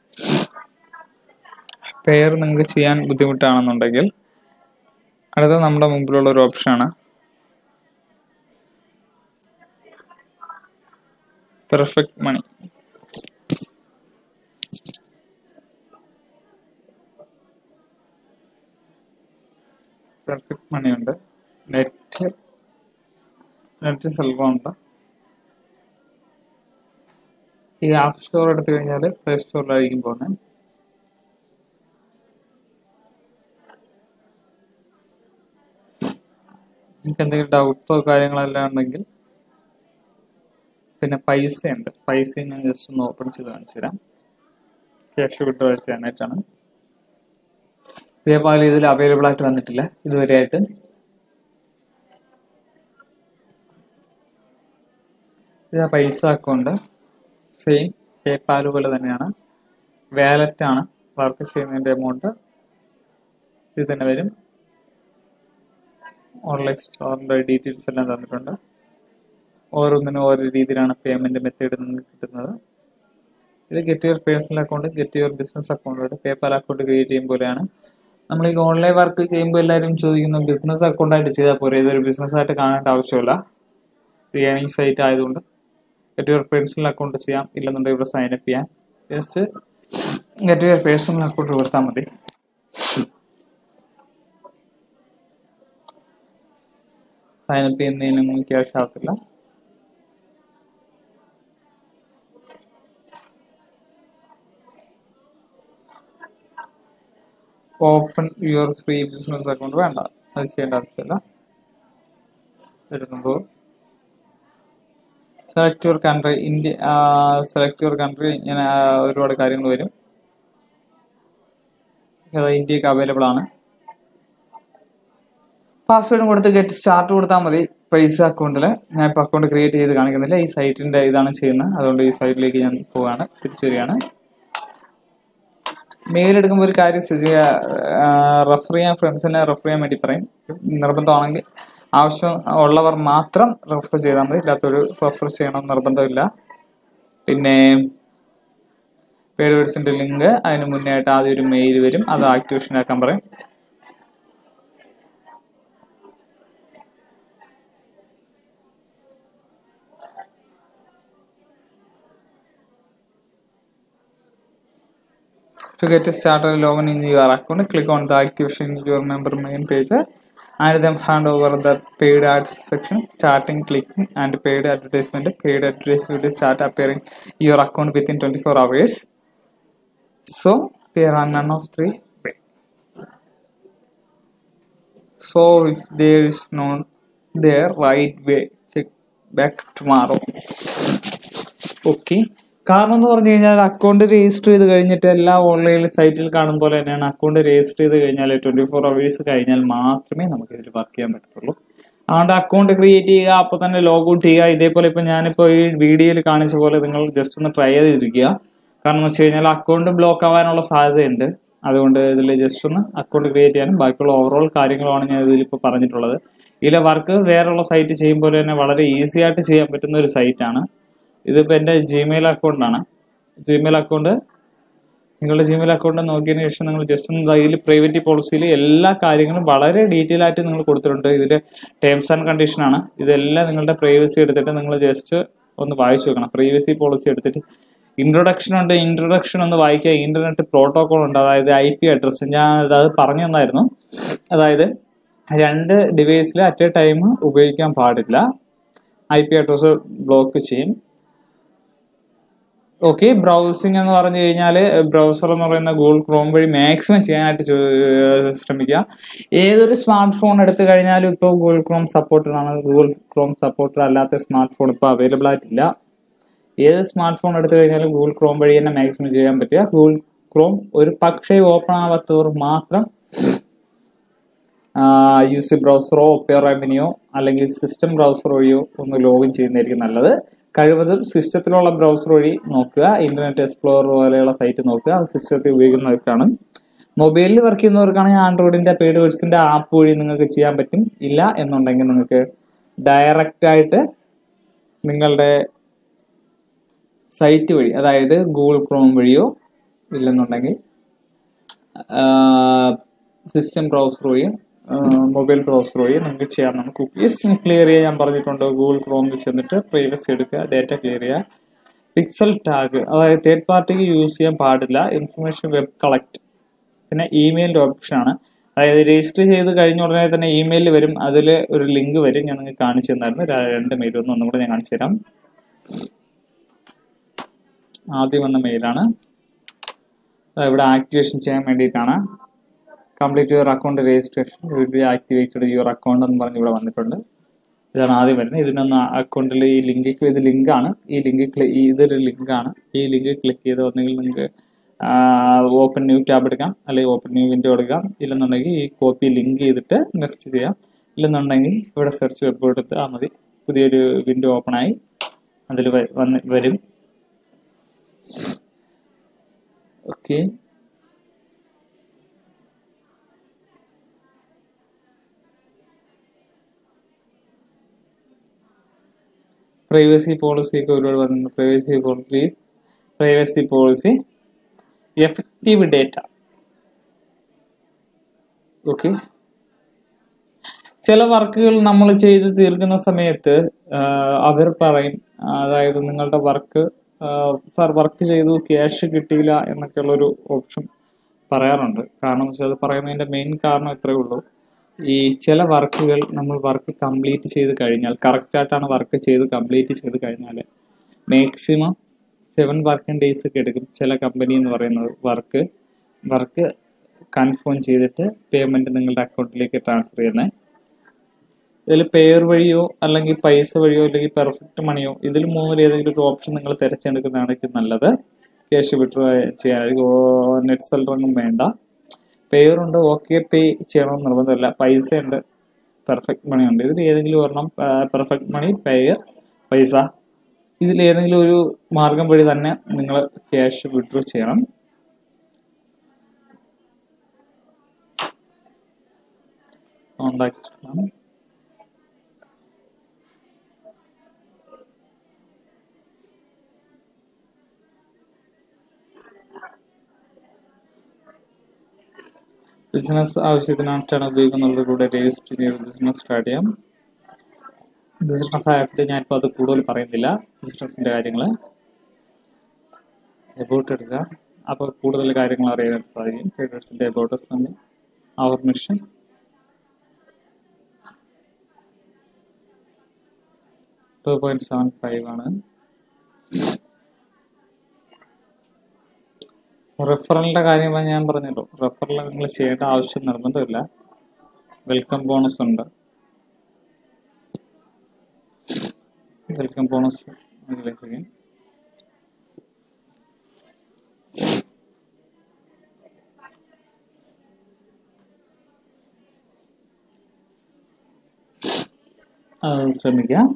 പെയർ നിങ്ങൾക്ക് ചെയ്യാൻ ബുദ്ധിമുട്ടാണെന്നുണ്ടെങ്കിൽ അടുത്ത നമ്മുടെ മുമ്പിലുള്ള ഒരു ഓപ്ഷനാണ് പെർഫെക്റ്റ് മണി പെർഫെക്റ്റ് മണി ഉണ്ട് നെറ്റ് നെറ്റ് സെൽവം ഉണ്ട് ഈ ആപ്പ് സ്റ്റോർ എടുത്തു കഴിഞ്ഞാൽ പ്ലേ സ്റ്റോറിലായിരിക്കും പോകുന്നത് നിങ്ങൾക്ക് എന്തെങ്കിലും ഡൗട്ടോ കാര്യങ്ങളെല്ലാം ഉണ്ടെങ്കിൽ പിന്നെ പൈസ ഉണ്ട് പൈസ ഞാൻ ജസ്റ്റ് ഒന്ന് ഓപ്പൺ ചെയ്ത് കാണിച്ചു തരാം ക്യാഷ് വിഡ്രോ ചെയ്യാനായിട്ടാണ് പേപാൽ ഇതിൽ അവൈലബിൾ ആയിട്ട് വന്നിട്ടില്ല ഇതുവരെ ആയിട്ട് ഇത് പൈസ അക്കൗണ്ട് സെയിം പേപാൽ പോലെ തന്നെയാണ് വാലറ്റ് ആണ് വർക്ക് ചെയ്യുന്നതിന്റെ എമൗണ്ട് ഇത് തന്നെ വരും ഓൺലൈൻ സ്റ്റോറിന്റെ ഡീറ്റെയിൽസ് എല്ലാം തന്നിട്ടുണ്ട് ഓരോന്നിനും ഓരോ രീതിയിലാണ് പേയ്മെന്റ് മെത്തേഡ് നിങ്ങൾക്ക് കിട്ടുന്നത് ഇത് get your personal account get your business account PayPal account create ചെയ്യും പോലെയാണ് നമ്മൾ ഈ ഓൺലൈൻ വർക്ക് ചെയ്യുമ്പോൾ എല്ലാവരും ചോദിക്കുന്നു ബിസിനസ് അക്കൗണ്ട് ആയിട്ട് ചെയ്താൽ പോരെ ഇതൊരു ബിസിനസ് ആയിട്ട് കാണേണ്ട ആവശ്യമില്ല ഏണിംഗ് സൈറ്റ് ആയതുകൊണ്ട് ഗെറ്റ് യുവർ പേഴ്സണൽ അക്കൗണ്ട് ചെയ്യാം ഇല്ലെന്നുണ്ടെങ്കിൽ ഇവിടെ സൈൻ അപ്പ് ചെയ്യാം just get your personal account കൊടുത്താൽ മതി സൈൻ അപ്പ് ചെയ്യുന്നതിനൊന്നും ക്യാഷ് ആകത്തില്ല open your free business account വേണ്ട അത് ചെയ്യേണ്ട ആവശ്യമില്ല എടുക്കുമ്പോൾ select your country India select your country ഇങ്ങനെ ആ, ഒരുപാട് കാര്യങ്ങൾ വരും അത് ഇന്ത്യക്ക് അവൈലബിൾ ആണ് പാസ്വേഡും കൊടുത്ത് ഗെറ്റ് സ്റ്റാർട്ട് കൊടുത്താൽ മതി പൈസ അക്കൗണ്ടിൽ ഞാൻ ഇപ്പോൾ അക്കൗണ്ട് ക്രിയേറ്റ് ചെയ്ത് കാണിക്കുന്നില്ല ഈ സൈറ്റിന്റെ ഇതാണ് ചെയ്യുന്നത് അതുകൊണ്ട് ഈ സൈറ്റിലേക്ക് ഞാൻ പോവാണ് തിരിച്ചു വരികയാണ് മെയിൽ എടുക്കുമ്പോൾ ഒരു കാര്യം ശ്രദ്ധിക്കുക റെഫർ ചെയ്യാൻ ഫ്രണ്ട്സിനെ റെഫർ ചെയ്യാൻ വേണ്ടി പറയും നിർബന്ധമാണെങ്കിൽ ആവശ്യം ഉള്ളവർ മാത്രം റെഫർ ചെയ്താൽ മതി ഇല്ലാത്തൊരു റെഫർ ചെയ്യണം നിർബന്ധമില്ല പിന്നെ പേഡ് വേർഡ്സിന്റെ ലിങ്ക് അതിന് മുന്നേ ആയിട്ട് ആദ്യം ഒരു മെയിൽ വരും അത് ആക്ടിവേഷൻ ആക്കാൻ പറയും To get started, log in your account, click on the activation in your member main page and then hand over the paid ads section, starting clicking and paid advertisement. Paid advertisement will start appearing your account within 24 hours. So there are none of three. way. So if there is no there right way, check back tomorrow. Okay കാരണം എന്ന് പറഞ്ഞു കഴിഞ്ഞാൽ account register ചെയ്ത് കഴിഞ്ഞിട്ട് എല്ലാ online സൈറ്റിൽ കാണും പോലെ തന്നെയാണ് അക്കൗണ്ട് രജിസ്റ്റർ ചെയ്ത് കഴിഞ്ഞാൽ ട്വന്റി ഫോർ അവേഴ്സ് കഴിഞ്ഞാൽ മാത്രമേ നമുക്ക് ഇതിൽ വർക്ക് ചെയ്യാൻ പറ്റത്തുള്ളൂ അതുകൊണ്ട് അക്കൗണ്ട് ക്രിയേറ്റ് ചെയ്യുക അപ്പോൾ തന്നെ ലോഗ് ഔട്ട് ചെയ്യുക ഇതേപോലെ ഇപ്പം ഞാനിപ്പോൾ ഈ വീഡിയോയിൽ കാണിച്ച പോലെ നിങ്ങൾ ജസ്റ്റ് ഒന്ന് ട്രൈ ചെയ്തിരിക്കുക കാരണം എന്ന് വെച്ച് കഴിഞ്ഞാൽ അക്കൗണ്ട് ബ്ലോക്ക് ആവാനുള്ള സാധ്യതയുണ്ട് അതുകൊണ്ട് ഇതിൽ ജസ്റ്റ് ഒന്ന് അക്കൗണ്ട് ക്രിയേറ്റ് ചെയ്യാനും ബാക്കിയുള്ള ഓവറോൾ കാര്യങ്ങളുമാണ് ഞാൻ ഇതിലിപ്പോൾ പറഞ്ഞിട്ടുള്ളത് ഇതിലെ വർക്ക് വേറെയുള്ള സൈറ്റ് ചെയ്യുമ്പോൾ തന്നെ വളരെ ഈസി ആയിട്ട് ചെയ്യാൻ പറ്റുന്ന ഒരു സൈറ്റാണ് ഇതിപ്പോൾ എൻ്റെ ജിമെയിൽ അക്കൗണ്ടാണ് ജിമെയിൽ അക്കൗണ്ട് നിങ്ങളുടെ ജിമെയിൽ അക്കൗണ്ട് നോക്കിയതിന് ശേഷം നിങ്ങൾ ജസ്റ്റ് ഒന്ന് ഇതിൽ പ്രൈവറ്റ് പോളിസിയിൽ എല്ലാ കാര്യങ്ങളും വളരെ ഡീറ്റെയിൽ ആയിട്ട് നിങ്ങൾ കൊടുത്തിട്ടുണ്ട് ഇതിൽ ടേംസ് ആൻഡ് കണ്ടീഷൻ ആണ് ഇതെല്ലാം നിങ്ങളുടെ പ്രൈവസി എടുത്തിട്ട് നിങ്ങൾ ജസ്റ്റ് ഒന്ന് വായിച്ചു നോക്കണം പ്രൈവസി പോളിസി എടുത്തിട്ട് ഇൻട്രൊഡക്ഷൻ ഉണ്ട് ഇൻട്രൊഡക്ഷൻ ഒന്ന് വായിക്കുക ഇന്റർനെറ്റ് പ്രോട്ടോകോൾ ഉണ്ട് അതായത് ഐ പി അഡ്രസ്സ് ഞാൻ അത് പറഞ്ഞു തന്നായിരുന്നു അതായത് രണ്ട് ഡിവൈസിൽ അറ്റ് എ ടൈം ഉപയോഗിക്കാൻ പാടില്ല ഐ പി അഡ്രസ്സ് ബ്ലോക്ക് ചെയ്യും ഓക്കെ ബ്രൗസിംഗ് എന്ന് പറഞ്ഞു കഴിഞ്ഞാൽ ബ്രൗസർ എന്ന് പറയുന്ന ഗൂഗിൾ ക്രോം വഴി മാക്സിമം ചെയ്യാനായിട്ട് ചോ- ശ്രമിക്കുക ഏതൊരു സ്മാർട്ട് ഫോൺ എടുത്തു കഴിഞ്ഞാലും ഇപ്പോൾ ഗൂഗിൾ ക്രോം സപ്പോർട്ടഡ് ആണ് ഗൂഗിൾ ക്രോം സപ്പോർട്ടഡ് അല്ലാത്ത സ്മാർട്ട് ഫോൺ ഇപ്പോൾ അവൈലബിൾ ആയിട്ടില്ല ഏത് സ്മാർട്ട് ഫോൺ എടുത്തു കഴിഞ്ഞാലും ഗൂഗിൾ ക്രോം വഴി തന്നെ മാക്സിമം ചെയ്യാൻ പറ്റുക ഗൂഗിൾ ക്രോം ഒരു പക്ഷേ ഓപ്പൺ ആവാത്തവർ മാത്രം യു സി ബ്രൗസറോ ഒപ്പിയോ റെവന്യൂയോ അല്ലെങ്കിൽ സിസ്റ്റം ബ്രൗസർ വഴിയോ ഒന്ന് ലോഗിൻ ചെയ്യുന്നതായിരിക്കും നല്ലത് കഴിവതും സിസ്റ്റത്തിലുള്ള ബ്രൗസർ വഴി നോക്കുക ഇന്റർനെറ്റ് എക്സ്പ്ലോറർ പോലെയുള്ള സൈറ്റ് നോക്കുക അത് സിസ്റ്റത്തിൽ ഉപയോഗിക്കുന്നവർക്കാണ് മൊബൈലിൽ വർക്ക് ചെയ്യുന്നവർക്കാണെങ്കിൽ ആൻഡ്രോയിഡിന്റെ പെയ്ഡ് വെർസിന്റെ ആപ്പ് വഴി നിങ്ങൾക്ക് ചെയ്യാൻ പറ്റും ഇല്ല എന്നുണ്ടെങ്കിൽ നിങ്ങൾക്ക് ഡയറക്റ്റ് ആയിട്ട് നിങ്ങളുടെ സൈറ്റ് വഴി അതായത് ഗൂഗിൾ ക്രോം വഴിയോ ഇല്ലെന്നുണ്ടെങ്കിൽ സിസ്റ്റം ബ്രൗസർ വഴിയും മൊബൈൽ ബ്രൗസർ വഴി നിങ്ങൾക്ക് ചെയ്യാവുന്നതാണ് കുക്കീസ് ക്ലിയർ ചെയ്യാൻ ഞാൻ പറഞ്ഞിട്ടുണ്ട് ഗൂഗിൾ ക്രോമിൽ ചെന്നിട്ട് പ്രൈവസി എടുക്കുക ഡേറ്റ ക്ലിയർ ചെയ്യുക പിക്സൽ ടാഗ് അതായത് തേർഡ് പാർട്ടിക്ക് യൂസ് ചെയ്യാൻ പാടില്ല ഇൻഫർമേഷൻ വെബ് കളക്ട് പിന്നെ ഇമെയിലിൻ്റെ ഓപ്ഷനാണ് അതായത് രജിസ്റ്റർ ചെയ്ത് കഴിഞ്ഞ ഉടനെ തന്നെ ഇമെയിൽ വരും അതിൽ ഒരു ലിങ്ക് വരും ഞാൻ നിങ്ങൾക്ക് കാണിച്ചു തന്നായിരുന്നു ര- രണ്ട് മെയിൽ ഒന്ന് ഒന്നും കൂടെ ഞാൻ കാണിച്ചു തരാം ആദ്യം വന്ന മെയിലാണ് ഇവിടെ ആക്ടിവേഷൻ ചെയ്യാൻ വേണ്ടിയിട്ടാണ് complete your account registration will be activated your account എന്ന് പറഞ്ഞ് ഇവിടെ വന്നിട്ടുണ്ട് ഇതാണ് ആദ്യം വരുന്നത് ഇതിനൊന്ന് അക്കൗണ്ടിൽ ഈ ലിങ്ക് ഇത് ലിങ്കാണ് ഈ ലിങ്ക് ഇതൊരു ലിങ്കാണ് ഈ ലിങ്ക് ക്ലിക്ക് ചെയ്ത് ഒന്നെങ്കിൽ നിങ്ങൾക്ക് ഓപ്പൺ ന്യൂ ടാബ് എടുക്കാം അല്ലെങ്കിൽ ഓപ്പൺ ന്യൂ വിൻഡോ എടുക്കാം ഇല്ലെന്നുണ്ടെങ്കിൽ ഈ കോപ്പി ലിങ്ക് ചെയ്തിട്ട് നെക്സ്റ്റ് ചെയ്യാം ഇല്ലെന്നുണ്ടെങ്കിൽ ഇവിടെ സെർച്ച് വെബ് എടുത്താൽ മതി പുതിയൊരു വിൻഡോ ഓപ്പൺ ആയി അതിൽ വന്ന് വരും ഓക്കെ പ്രൈവസി പോളിസി ഒക്കെ ഒരുപാട് പറയുന്നുണ്ട് privacy policy privacy policy effective date okay ചില വർക്കുകൾ നമ്മൾ ചെയ്ത് തീർക്കുന്ന സമയത്ത് ആഹ് അവർ പറയും അതായത് നിങ്ങളുടെ വർക്ക് സാർ വർക്ക് ചെയ്തു ക്യാഷ് കിട്ടിയില്ല എന്നൊക്കെയുള്ളൊരു ഓപ്ഷൻ പറയാറുണ്ട് കാരണം എന്ന് വെച്ചാൽ അത് പറയുന്നതിന്റെ മെയിൻ കാരണം ഇത്രയേ ഉള്ളൂ ഈ ചില വർക്കുകൾ നമ്മൾ വർക്ക് കംപ്ലീറ്റ് ചെയ്ത് കഴിഞ്ഞാൽ കറക്റ്റ് ആയിട്ടാണ് വർക്ക് ചെയ്ത് കംപ്ലീറ്റ് ചെയ്ത് കഴിഞ്ഞാൽ മാക്സിമം സെവൻ വർക്കിംഗ് ഡേയ്സ് ഒക്കെ എടുക്കും ചില കമ്പനി എന്ന് പറയുന്നത് വർക്ക് വർക്ക് കൺഫേം ചെയ്തിട്ട് പേയ്മെന്റ് നിങ്ങളുടെ അക്കൗണ്ടിലേക്ക് ട്രാൻസ്ഫർ ചെയ്യുന്നത് ഇതിൽ പേർ വഴിയോ അല്ലെങ്കിൽ പൈസ വഴിയോ അല്ലെങ്കിൽ പെർഫെക്റ്റ് മണിയോ ഇതിൽ മൂന്നിൽ ഏതെങ്കിലും ഒരു ഓപ്ഷൻ നിങ്ങൾ തിരഞ്ഞെടുക്കുന്നതാണ് നല്ലത് ക്യാഷ് വിഡ്രോ ചെയ്യാൻ നെറ്റ് സെലറൊന്നും വേണ്ട പേരുണ്ട് ഓക്കെ പേ ചെയ്യണമെന്ന് നിർബന്ധമില്ല പൈസ ഉണ്ട് പെർഫെക്റ്റ് മണി ഉണ്ട് ഇതിൽ ഏതെങ്കിലും ഒരെണ്ണം പെർഫെക്റ്റ് മണി പെയർ പൈസ ഇതിൽ ഏതെങ്കിലും ഒരു മാർഗം വഴി തന്നെ നിങ്ങൾ ക്യാഷ് വിഡ്രോ ചെയ്യണം കോണ്ടാക്ട് ബിസിനസ് ആവശ്യത്തിനായിട്ടാണ് ഉപയോഗിക്കുന്നത് കൂടെ രജിസ്റ്റർ ചെയ്ത് ബിസിനസ് സ്റ്റാർട്ട് ചെയ്യാം ബിസിനസ് ആയിട്ട് ഞാനിപ്പോൾ അത് കൂടുതൽ പറയുന്നില്ല ബിസിനസിന്റെ കാര്യങ്ങൾ എബൌട്ട് എടുക്കുക അപ്പോൾ കൂടുതൽ കാര്യങ്ങൾ അറിയാൻ സാധിക്കും ട്രേഡേഴ്സിന്റെ about our mission two point seven five ആണ് റെഫറലിന്റെ കാര്യം ഞാൻ പറഞ്ഞല്ലോ റെഫറൽ നിങ്ങൾ ചെയ്യേണ്ട ആവശ്യം നിർബന്ധമില്ല വെൽക്കം ബോണസ് ഉണ്ട് വെൽക്കം ബോണസ് ഇതിലേക്ക് അത് ശ്രമിക്കാം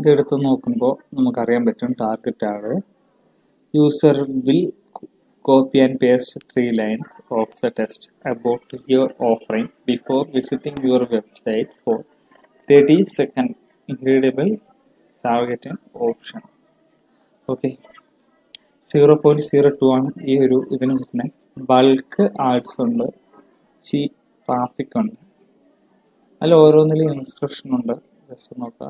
ഇതെടുത്ത് നോക്കുമ്പോൾ നമുക്കറിയാൻ പറ്റും ടാർഗറ്റ് ആണ് user will copy and paste three lines of the text about your offering before visiting your website for 30 second incredible targeting option okay zero point zero two ആണ് ഈ ഒരു ഇതിന് കിട്ടുന്നത് ബൾക്ക് ആർട്സ് ഉണ്ട് ചീപ്പ് ട്രാഫിക് ഉണ്ട് അതിൽ ഓരോന്നിലും ഇൻസ്ട്രക്ഷൻ ഉണ്ട് ജസ്റ്റ് നോക്കുക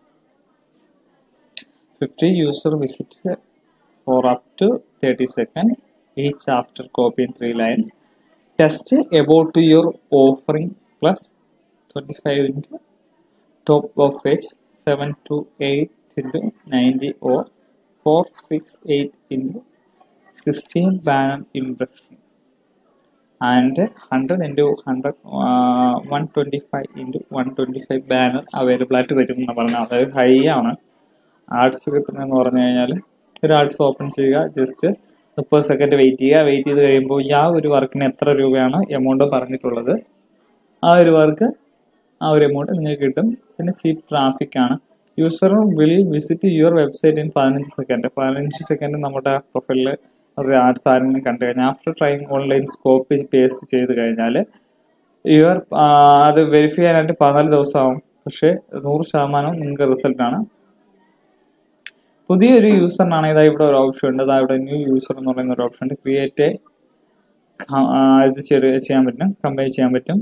fifty user visit for up to 30 seconds each after copying three lines test about your offering plus 25 into top of page 7 to 8 into 90 or 468 into 16 banner impression and 100 into 100 uh, 125 into 125 banner available ആയിട്ട് വരും എന്ന് പറഞ്ഞാൽ അതായത് high ആണ് arts കിട്ടുന്നതെന്ന് പറഞ്ഞു കഴിഞ്ഞാൽ ഒരു ആർട്സ് ഓപ്പൺ ചെയ്യുക ജസ്റ്റ് മുപ്പത് സെക്കൻഡ് വെയിറ്റ് ചെയ്യുക വെയിറ്റ് ചെയ്ത് കഴിയുമ്പോൾ ഈ ആ ഒരു വർക്കിന് എത്ര രൂപയാണ് എമൗണ്ട് പറഞ്ഞിട്ടുള്ളത് ആ ഒരു വർക്ക് ആ ഒരു എമൗണ്ട് നിങ്ങൾക്ക് കിട്ടും പിന്നെ ചീപ്പ് ട്രാഫിക് ആണ് user will visit your website in പതിനഞ്ച് സെക്കൻഡ് പതിനഞ്ച് സെക്കൻഡ് നമ്മുടെ പ്രൊഫൈലിൽ ഒരു ആർട്സ് ആരെങ്കിലും കണ്ടു കഴിഞ്ഞാൽ after trying online copy paste ചെയ്ത് കഴിഞ്ഞാൽ യുവർ അത് വെരിഫൈ ചെയ്യാനായിട്ട് പതിനാല് ദിവസമാവും പക്ഷേ നൂറ് ശതമാനം നിങ്ങൾക്ക് റിസൾട്ട് ആണ് പുതിയൊരു യൂസറിനാണ് ഇതാ ഇവിടെ ഒരു ഓപ്ഷൻ ഉണ്ട് ഇതാ ഇവിടെ ന്യൂ യൂസർ എന്ന് പറയുന്ന ഒരു ഓപ്ഷൻ ഉണ്ട് ക്രിയേറ്റ് ഇത് ചെറിയ ചെയ്യാൻ പറ്റും കമ്പൈൻ ചെയ്യാൻ പറ്റും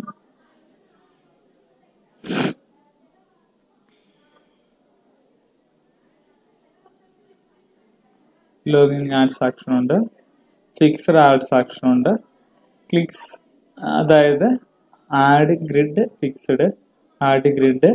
ലോഗിൻ ആഡ്സ് ആക്ഷൻ ഉണ്ട് ഫിക്സഡ് ആഡ്സ് ആക്ഷൻ ഉണ്ട് ക്ലിക്സ് അതായത് ad grid fixed ad grid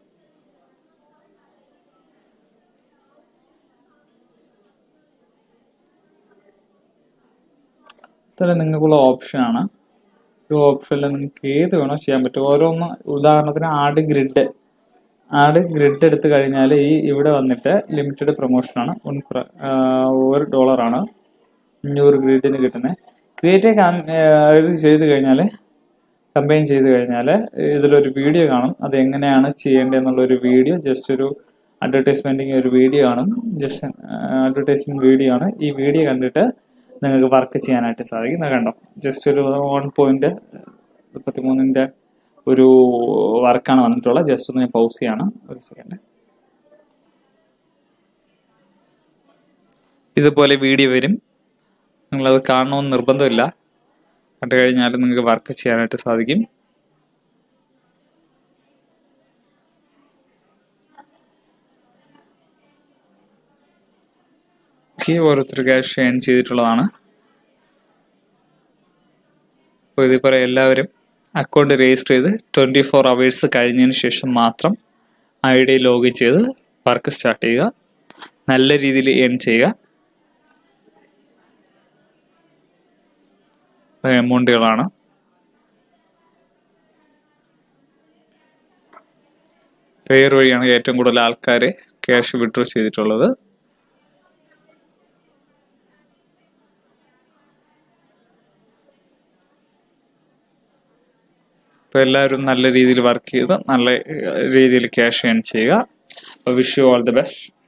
ഇത്ര നിങ്ങൾക്കുള്ള ഓപ്ഷനാണ് ഈ ഓപ്ഷനിൽ നിങ്ങൾക്ക് ഏത് വേണോ ചെയ്യാൻ പറ്റും ഓരോന്ന് ഉദാഹരണത്തിന് ആഡ് ഗ്രിഡ് ആഡ് ഗ്രിഡ് എടുത്തു കഴിഞ്ഞാൽ ഈ ഇവിടെ വന്നിട്ട് ലിമിറ്റഡ് പ്രൊമോഷനാണ് വൺ ഒരു ഡോളറാണ് അഞ്ഞൂറ് ഗ്രിഡിന് കിട്ടുന്നത് ക്രിയേറ്റ് ഇത് ചെയ്ത് കഴിഞ്ഞാൽ കമ്പൈൻ ചെയ്ത് കഴിഞ്ഞാൽ ഇതിലൊരു വീഡിയോ കാണും അത് എങ്ങനെയാണ് ചെയ്യേണ്ടത് എന്നുള്ള ഒരു വീഡിയോ ജസ്റ്റ് ഒരു അഡ്വർടൈസ്മെന്റിങ് ഒരു വീഡിയോ കാണും ജസ്റ്റ് അഡ്വർടൈസ്മെന്റ് വീഡിയോ ആണ് ഈ വീഡിയോ കണ്ടിട്ട് നിങ്ങൾക്ക് വർക്ക് ചെയ്യാനായിട്ട് സാധിക്കും അത് കണ്ടോ ജസ്റ്റ് ഒരു വൺ പോയിന്റ് മുപ്പത്തിമൂന്നിൻ്റെ ഒരു വർക്കാണ് വന്നിട്ടുള്ളത് ജസ്റ്റ് ഒന്ന് പൗസ് ചെയ്യാണ് ഒരു സെക്കൻഡ് ഇതുപോലെ വീഡിയോ വരും നിങ്ങളത് കാണണമെന്ന് നിർബന്ധമില്ല കണ്ടു കഴിഞ്ഞാൽ നിങ്ങൾക്ക് വർക്ക് ചെയ്യാനായിട്ട് സാധിക്കും ഓക്കെ ഓരോരുത്തർ ക്യാഷ് ഏൺ ചെയ്തിട്ടുള്ളതാണ് അപ്പോൾ ഇതേപോലെ എല്ലാവരും അക്കൗണ്ട് രജിസ്റ്റർ ചെയ്ത് ട്വൻറ്റി ഫോർ അവേഴ്സ് കഴിഞ്ഞതിന് ശേഷം മാത്രം ഐ ഡി ലോഗിൻ ചെയ്ത് വർക്ക് സ്റ്റാർട്ട് ചെയ്യുക നല്ല രീതിയിൽ ഏൺ ചെയ്യുക എമൗണ്ടുകളാണ് പെയർ വഴിയാണ് ഏറ്റവും കൂടുതൽ ആൾക്കാർ ക്യാഷ് വിഡ്രോ ചെയ്തിട്ടുള്ളത് അപ്പോൾ എല്ലാവരും നല്ല രീതിയിൽ വർക്ക് ചെയ്ത് നല്ല രീതിയിൽ ക്യാഷ് ഏൺ ചെയ്യുക അപ്പോൾ wish you all the best